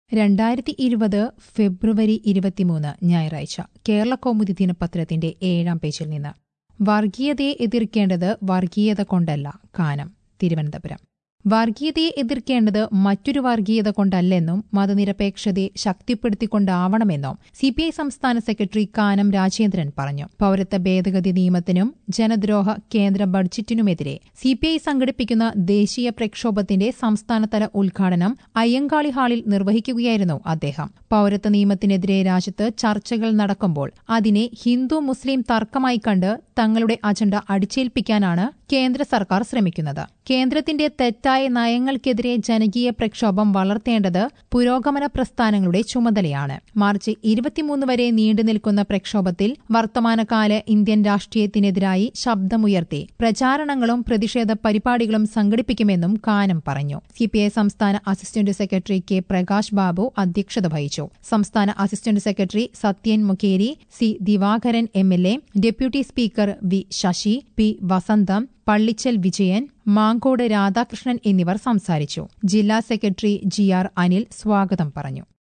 രണ്ടായിരത്തി ഇരുപത് ഫെബ്രുവരി ഇരുപത്തിമൂന്ന് ഞായറാഴ്ച കേരള കൗമുദി ദിനപത്രത്തിന്റെ ഏഴാം പേജിൽ നിന്ന് വർഗീയതയെ എതിർക്കേണ്ടത് വർഗീയത കൊണ്ടല്ല കാനം തിരുവനന്തപുരം വർഗീയതയെ എതിർക്കേണ്ടത് മറ്റൊരു വർഗീയത കൊണ്ടല്ലെന്നും മതനിരപേക്ഷതയെ ശക്തിപ്പെടുത്തിക്കൊണ്ടാവണമെന്നും സിപിഐ സംസ്ഥാന സെക്രട്ടറി കാനം രാജേന്ദ്രൻ പറഞ്ഞു പൌരത്വ ഭേദഗതി നിയമത്തിനും ജനദ്രോഹ കേന്ദ്ര ബഡ്ജറ്റിനുമെതിരെ സിപിഐ സംഘടിപ്പിക്കുന്ന ദേശീയ പ്രക്ഷോഭത്തിന്റെ സംസ്ഥാനതല ഉദ്ഘാടനം അയ്യങ്കാളി ഹാളിൽ നിർവഹിക്കുകയായിരുന്നു അദ്ദേഹം പൌരത്വ നിയമത്തിനെതിരെ രാജ്യത്ത് ചർച്ചകൾ നടക്കുമ്പോൾ അതിനെ ഹിന്ദു മുസ്ലിം തർക്കമായി കണ്ട് തങ്ങളുടെ അജണ്ട അടിച്ചേൽപ്പിക്കാനാണ് കേന്ദ്ര സർക്കാർ ശ്രമിക്കുന്നത് കേന്ദ്രത്തിന്റെ തെറ്റായ നയങ്ങൾക്കെതിരെ ജനകീയ പ്രക്ഷോഭം വളർത്തേണ്ടത് പുരോഗമന പ്രസ്ഥാനങ്ങളുടെ ചുമതലയാണ് മാർച്ച് ഇരുപത്തിമൂന്ന് വരെ നീണ്ടുനിൽക്കുന്ന പ്രക്ഷോഭത്തിൽ വർത്തമാനകാല ഇന്ത്യൻ രാഷ്ട്രീയത്തിനെതിരായി ശബ്ദമുയർത്തി പ്രചാരണങ്ങളും പ്രതിഷേധ പരിപാടികളും സംഘടിപ്പിക്കുമെന്നും കാനം പറഞ്ഞു സിപിഐ സംസ്ഥാന assistant secretary K Prakash Babu അധ്യക്ഷത വഹിച്ചു സംസ്ഥാന assistant secretary Sathyan Mukheri C Divakaran M L A deputy speaker V Sasi P Vasantham Pallichal Vijayan Mankode Radhakrishnan എന്നിവർ സംസാരിച്ചു ജില്ലാ സെക്രട്ടറി ജി ആർ അനിൽ സ്വാഗതം പറഞ്ഞു